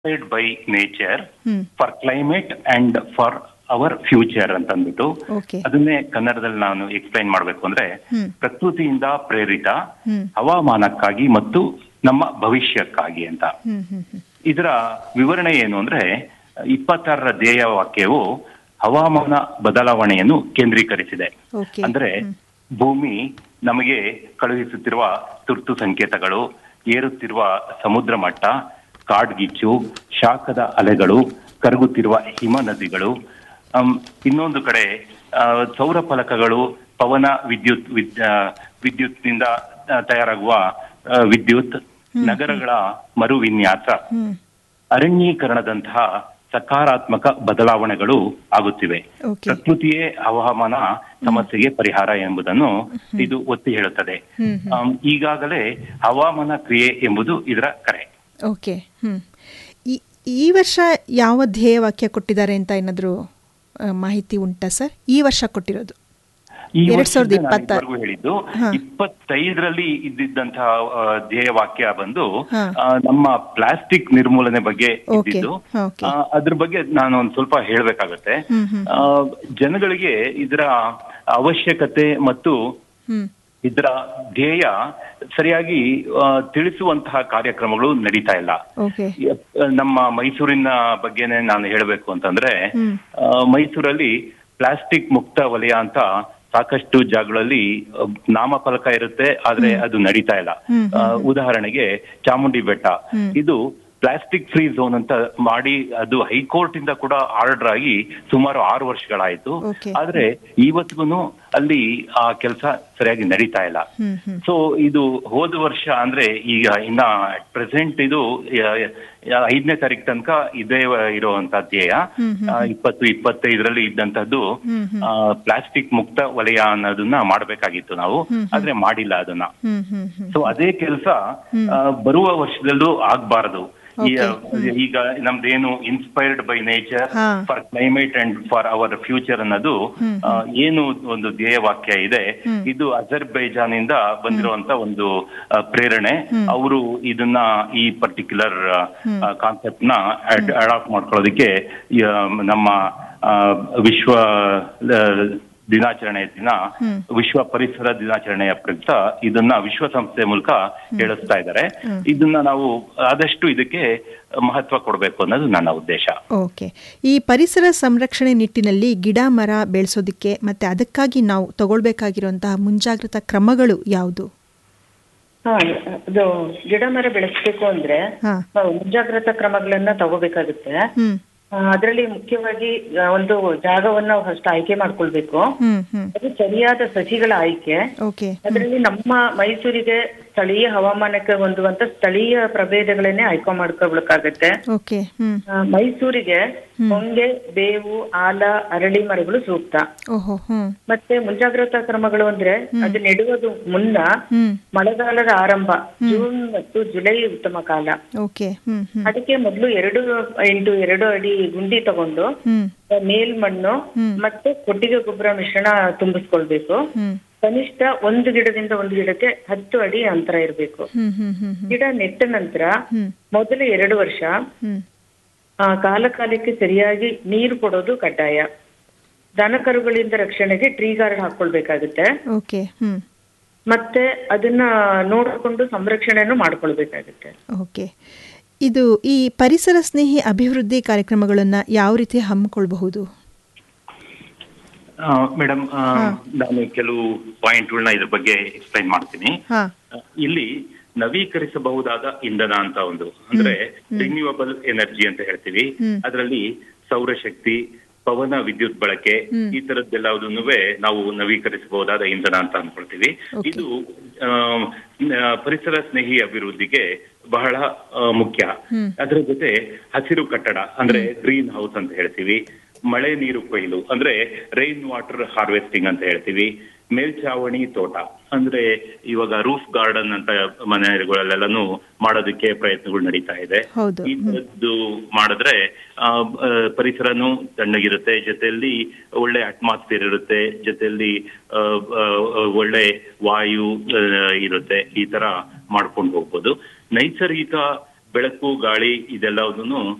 Inspired by nature hmm for climate and for our future ಅಂತ ಅಂದ್ಬಿಟ್ಟು okay ಅದನ್ನೇ ಕನ್ನಡದಲ್ಲಿ ನಾನು ಎಕ್ಸ್ಪ್ಲೈನ್ ಮಾಡಬೇಕು ಅಂದ್ರೆ ಹ್ಮ್. ಪ್ರಕೃತಿಯಿಂದ ಪ್ರೇರಿತ ಹ್ಮ್. ಹವಾಮಾನಕ್ಕಾಗಿ ಮತ್ತು ನಮ್ಮ ಭವಿಷ್ಯಕ್ಕಾಗಿ ಅಂತ ಹ್ಮ್ ಹ್ಮ್ ಹ್ಮ್ ಇದರ ವಿವರಣೆ ಏನು ಅಂದ್ರೆ ಇಪ್ಪತ್ತಾರರ ಧ್ಯೇಯ ವಾಕ್ಯವು ಹವಾಮಾನ ಬದಲಾವಣೆಯನ್ನು ಕೇಂದ್ರೀಕರಿಸಿದೆ ಓಕೆ ಅಂದ್ರೆ ಭೂಮಿ ನಮಗೆ ಕಳುಹಿಸುತ್ತಿರುವ ತುರ್ತು ಸಂಕೇತಗಳು ಏರುತ್ತಿರುವ ಸಮುದ್ರ ಮಟ್ಟ ಕಾಡ್ಗಿಚ್ಚು ಶಾಖದ ಅಲೆಗಳು ಕರಗುತ್ತಿರುವ ಹಿಮ ನದಿಗಳು ಅಮ್, ಇನ್ನೊಂದು ಕಡೆ ಆ, ಸೌರ ಫಲಕಗಳು ಪವನ ವಿದ್ಯುತ್ ವಿದ್ ಆ, ವಿದ್ಯುತ್ನಿಂದ ಆ, ತಯಾರಾಗುವ ಆ, ವಿದ್ಯುತ್ ನಗರಗಳ ಮರುವಿನ್ಯಾಸ ಹ್ಮ್ ಅರಣ್ಯೀಕರಣದಂತಹ ಸಕಾರಾತ್ಮಕ ಬದಲಾವಣೆಗಳು ಆಗುತ್ತಿವೆ ಓಕೆ ಪ್ರಕೃತಿಯೇ ಹವಾಮಾನ ಸಮಸ್ಯೆಗೆ ಪರಿಹಾರ ಎಂಬುದನ್ನು ಇದು ಒತ್ತಿ ಹೇಳುತ್ತದೆ ಹ್ಮ್ ಆಮ್, ಈಗಾಗಲೇ ಹವಾಮಾನ ಕ್ರಿಯೆ ಎಂಬುದು ಇದರ ಕರೆ ಓಕೆ ಹ್ಮ್ ಈ ಈ ವರ್ಷ ಯಾವ ಧ್ಯೇಯ ವಾಕ್ಯ ಕೊಟ್ಟಿದ್ದಾರೆ ಅಂತ ಏನಾದರೂ ಮಾಹಿತಿ ಉಂಟಾ ಸರ್ ಈ ವರ್ಷ ಕೊಟ್ಟಿರೋದು ಈ ಎರಡ್ ಸಾವಿರದ ವರ್ಷದಿಂದ ನಾನು ಇಪ್ಪತ್ತ- ಇದುವರೆಗೂ ಹೇಳಿದ್ದು ಹಾ. ಇಪ್ಪತ್ತೈದರಲ್ಲಿ ಇದ್ದಿದ್ದಂತಹ ಆ, ಧ್ಯೇಯ ವಾಕ್ಯ ಬಂದು ಹಾ. ಆ, ನಮ್ಮ ಪ್ಲಾಸ್ಟಿಕ್ ನಿರ್ಮೂಲನೆ ಬಗ್ಗೆ ಓಕೆ, ಇದ್ದಿದ್ದು ಓಕೆ. ಆ, ಅದ್ರ ಬಗ್ಗೆ ನಾನು ಒಂದ್ ಸ್ವಲ್ಪ ಹೇಳ್ಬೇಕಾಗತ್ತೆ ಹ್ಮ್, ಹ್ಮ್. ಆ, ಜನಗಳಿಗೆ ಇದರ ಅವಶ್ಯಕತೆ ಮತ್ತು ಹ್ಮ್ ಇದರ ಧ್ಯೇಯ ಸರಿಯಾಗಿ ಆ, ತಿಳಿಸುವಂತಹ ಕಾರ್ಯಕ್ರಮಗಳು ನಡೀತಾ ಇಲ್ಲ ಓಕೆ ಯ- ನಮ್ಮ ಮೈಸೂರಿನ ಬಗ್ಗೆನೆ ನಾನು ಹೇಳಬೇಕು ಅಂತಂದ್ರೆ ಹ್ಮ್. ಆ, ಮೈಸೂರಲ್ಲಿ ಪ್ಲಾಸ್ಟಿಕ್ ಮುಕ್ತ ವಲಯ ಅಂತ ಸಾಕಷ್ಟು ಜಾಗಗಳಲ್ಲಿ ಆ, ನಾಮಫಲಕ ಇರುತ್ತೆ ಆದ್ರೆ ಅದು ನಡೀತಾ ಇಲ್ಲ ಹ್ಮ್, ಆ, ಉದಾಹರಣೆಗೆ ಚಾಮುಂಡಿ ಬೆಟ್ಟ ಹ್ಮ್. ಇದು ಪ್ಲಾಸ್ಟಿಕ್ ಫ್ರೀ ಝೋನ್ ಅಂತ ಮಾಡಿ ಅದು ಹೈಕೋರ್ಟ್ ಇಂದ ಕೂಡ ಆರ್ಡರ್ ಆಗಿ ಸುಮಾರು ಆರು ವರ್ಷಗಳಾಯ್ತು Okay. ಆದ್ರೆ ಇವತ್ತಿಗೂ ಅಲ್ಲಿ ಆ ಕೆಲಸ ಸರಿಯಾಗಿ ನಡೀತಾ ಇಲ್ಲ ಹ್ಮ್ ಹ್ಮ್ ಸೊ ಇದು ಹೋದ ವರ್ಷ ಅಂದ್ರೆ ಈಗ ಇನ್ನ ಪ್ರೆಸೆಂಟ್ ಇದು ಯ- ಯ- ಐದನೇ ತಾರೀಕು ತನಕ ಇದೇ ಇರುವಂತ ಧ್ಯೇಯ ಹ್ಮ್, ಹ್ಮ್, ಆ, ಇಪ್ಪತ್ತು ಇಪ್ಪತ್ತೈದರಲ್ಲಿ ಇದ್ದಂತದ್ದು ಹ್ಮ್, ಹ್ಮ್. ಪ್ಲಾಸ್ಟಿಕ್ ಮುಕ್ತ ವಲಯ ಅನ್ನೋದನ್ನ ಮಾಡಬೇಕಾಗಿತ್ತು ನಾವು ಹ್ಮ್, ಆದ್ರೆ ಮಾಡಿಲ್ಲ ಅದನ್ನ ಹ್ಮ್ ಹ್ಮ್ ಹ್ಮ್ ಸೊ ಅದೇ ಕೆಲಸ ಬರುವ ವರ್ಷದಲ್ಲೂ ಆಗ್ಬಾರದು ಈ- ಈಗ ನಮ್ದೇನು ಇನ್ಸ್ಪೈರ್ಡ್ ಬೈ ನೇಚರ್ ಹಾ. For climate and for our future ಅನ್ನೋದು ಆ, ಏನು ಒಂದು ಧ್ಯೇಯ ವಾಕ್ಯ ಇದೆ ಇದು ಅಜರ್ಬೈಜಾನ್ ಇಂದ ಬಂದಿರುವಂತ ಒಂದು ಆ, ಪ್ರೇರಣೆ ಅವರು ಇದನ್ನ ಈ ಪರ್ಟಿಕ್ಯುಲರ್ ಕಾನ್ಸೆಪ್ಟ್ ನ ಅಡಾಪ್ಟ್ ಮಾಡ್ಕೊಳ್ಳೋದಕ್ಕೆ ಈ, ಆ, ನಮ್ಮ ಆ, ವಿಶ್ವ ಆ, ದಿನಾಚರಣೆ ದಿನ ವಿಶ್ವ ಪರಿಸರ ದಿನಾಚರಣೆಯ ಪ್ರಯುಕ್ತ ಇದನ್ನ ವಿಶ್ವಸಂಸ್ಥೆ ಮೂಲಕ ಹೇಳಿಸ್ತಾ ಇದ್ದಾರೆ ಇದನ್ನ ನಾವು ಆದಷ್ಟು ಇದಕ್ಕೆ ಮಹತ್ವ ಕೊಡಬೇಕು ಅನ್ನೋದು ನನ್ನ ಉದ್ದೇಶ ಓಕೆ ಈ ಪರಿಸರ ಸಂರಕ್ಷಣೆ ನಿಟ್ಟಿನಲ್ಲಿ ಗಿಡ ಮರ ಬೆಳೆಸೋದಕ್ಕೆ ಮತ್ತೆ ಅದಕ್ಕಾಗಿ ನಾವು ತಗೊಳ್ಬೇಕಾಗಿರುವಂತಹ ಮುಂಜಾಗ್ರತಾ ಕ್ರಮಗಳು ಯಾವುದು ಹಾ ಅದು ಗಿಡ ಮರ ಬೆಳೆಸ್ಬೇಕು ಅಂದ್ರೆ ಹಾ. ನಾವು ಮುಂಜಾಗ್ರತಾ ಕ್ರಮಗಳನ್ನ ತಗೋಬೇಕಾಗುತ್ತೆ ಹ್ಮ್ ಅದರಲ್ಲಿ ಮುಖ್ಯವಾಗಿ ಆ, ಒಂದು ಜಾಗವನ್ನ ನಾವು ಫಸ್ಟ್ ಆಯ್ಕೆ ಮಾಡ್ಕೊಳ್ಬೇಕು ಹ್ಮ್ ಹ್ಮ್ ಅದು ಸರಿಯಾದ ಸಸಿಗಳ ಆಯ್ಕೆ ಓಕೆ ಅದರಲ್ಲಿ ನಮ್ಮ ಮೈಸೂರಿಗೆ ಸ್ಥಳೀಯ ಹವಾಮಾನಕ್ಕೆ ಹೊಂದುವಂತ ಸ್ಥಳೀಯ ಪ್ರಭೇದಗಳನ್ನೇ ಆಯ್ಕೆ ಮಾಡ್ಕೊಳ್ಬೇಕಾಗತ್ತೆ ಓಕೆ ಹ್ಮ್ ಆ, ಮೈಸೂರಿಗೆ ಹೊಂಗೆ ಬೇವು ಆಲ ಅರಳಿ ಮರಗಳು ಸೂಕ್ತ ಓಹೋ ಹ್ಮ್ ಮತ್ತೆ ಮುಂಜಾಗ್ರತಾ ಕ್ರಮಗಳು ಅಂದ್ರೆ ಅದು ನೆಡುವುದು ಮುನ್ನ ಹ್ಮ್ ಮಳೆಗಾಲದ ಆರಂಭ ಜೂನ್ ಮತ್ತು ಜುಲೈ ಉತ್ತಮ ಕಾಲ ಓಕೆ ಹ್ಮ್ ಹ್ಮ್ ಅದಕ್ಕೆ ಮೊದಲು ಎರಡು ಇಂಟು ಎರಡು ಅಡಿ ಗುಂಡಿ ತಗೊಂಡು ಹ್ಮ್ ಮೇಲ್ಮಣ್ಣು ಮತ್ತೆ ಕೊಟ್ಟಿಗೆ ಗೊಬ್ಬರ ಮಿಶ್ರಣ ತುಂಬಿಸ್ಕೊಳ್ಬೇಕು ಹ್ಮ್ ಕನಿಷ್ಠ ಒಂದು ಗಿಡದಿಂದ ಒಂದು ಗಿಡಕ್ಕೆ ಹತ್ತು ಅಡಿ ಅಂತರ ಇರಬೇಕು ಹ್ಮ್ ಹ್ಮ್ ಹ್ಮ್ ಹ್ಮ್ ಗಿಡ ನೆಟ್ಟ ನಂತರ ಹ್ಮ್ ಮೊದಲ ಎರಡು ವರ್ಷ ಹ್ಮ್ ಆ, ಕಾಲ ಕಾಲಕ್ಕೆ ಸರಿಯಾಗಿ ನೀರು ಕೊಡೋದು ಕಡ್ಡಾಯ ದನ ಕರುಗಳಿಂದ ರಕ್ಷಣೆಗೆ ಟ್ರೀ ಗಾರ್ಡ್ ಹಾಕೊಳ್ಬೇಕಾಗುತ್ತೆ ಓಕೆ ಹ್ಮ್ ಮತ್ತೆ ಅದನ್ನ ನೋಡಿಕೊಂಡು ಸಂರಕ್ಷಣೆಯನ್ನು ಮಾಡ್ಕೊಳ್ಬೇಕಾಗುತ್ತೆ ಓಕೆ ಇದು ಈ ಪರಿಸರ ಸ್ನೇಹಿ ಅಭಿವೃದ್ಧಿ ಕಾರ್ಯಕ್ರಮಗಳನ್ನು ಯಾವ ರೀತಿ ಹಮ್ಮಿಕೊಳ್ಬಹುದು ಮೇಡಮ್ ನಾನು ಕೆಲವು ಪಾಯಿಂಟ್ಗಳನ್ನ ಇದ್ರ ಬಗ್ಗೆ ಎಕ್ಸ್ಪ್ಲೈನ್ ಮಾಡ್ತೀನಿ ಹಾ ಆ, ಇಲ್ಲಿ ನವೀಕರಿಸಬಹುದಾದ ಇಂಧನ ಅಂತ ಒಂದು ಅಂದ್ರೆ ರಿನ್ಯೂವಬಲ್ ಎನರ್ಜಿ ಅಂತ ಹೇಳ್ತೀವಿ ಅದರಲ್ಲಿ ಸೌರಶಕ್ತಿ ಪವನ ವಿದ್ಯುತ್ ಬಳಕೆ ಈ ತರದ್ದೆಲ್ಲದನ್ನು ನಾವು ನವೀಕರಿಸಬಹುದಾದ ಇಂಧನ ಅಂತ ಅನ್ಕೊಳ್ತೀವಿ ಇದು ಆ, ನ- ಪರಿಸರ ಸ್ನೇಹಿ ಅಭಿವೃದ್ಧಿಗೆ ಬಹಳ ಆ, ಮುಖ್ಯ ಅದರ ಜೊತೆ ಹಸಿರು ಕಟ್ಟಡ ಅಂದ್ರೆ ಗ್ರೀನ್ ಹೌಸ್ ಅಂತ ಹೇಳ್ತೀವಿ ಮಳೆ ನೀರು ಕೊಯ್ಲು ಅಂದ್ರೆ ರೈನ್ ವಾಟರ್ ಹಾರ್ವೆಸ್ಟಿಂಗ್ ಅಂತ ಹೇಳ್ತೀವಿ ಮೇಲ್ಛಾವಣಿ ತೋಟ ಅಂದ್ರೆ ಇವಾಗ ರೂಫ್ ಗಾರ್ಡನ್ ಅಂತ ಮನೆಗಳಲ್ಲೆಲ್ಲಾನು ಮಾಡೋದಕ್ಕೆ ಪ್ರಯತ್ನಗಳು ನಡೀತಾ ಇದೆ ಹೌದು. ಈ ತರದ್ದು ಮಾಡಿದ್ರೆ ಆ, ಆ, ಪರಿಸರನೂ ತಣ್ಣಗಿರುತ್ತೆ ಜೊತೆಯಲ್ಲಿ ಒಳ್ಳೆ ಅಟ್ಮಾಸ್ಫಿಯರ್ ಇರುತ್ತೆ ಜೊತೆಯಲ್ಲಿ ಆ, ಆ, ಒಳ್ಳೆ ವಾಯು ಆ, ಇರುತ್ತೆ ಈ ತರ ಮಾಡ್ಕೊಂಡು ಹೋಗ್ಬೋದು ನೈಸರ್ಗಿಕ ಬೆಳಕು ಗಾಳಿ ಇದೆಲ್ಲದನ್ನು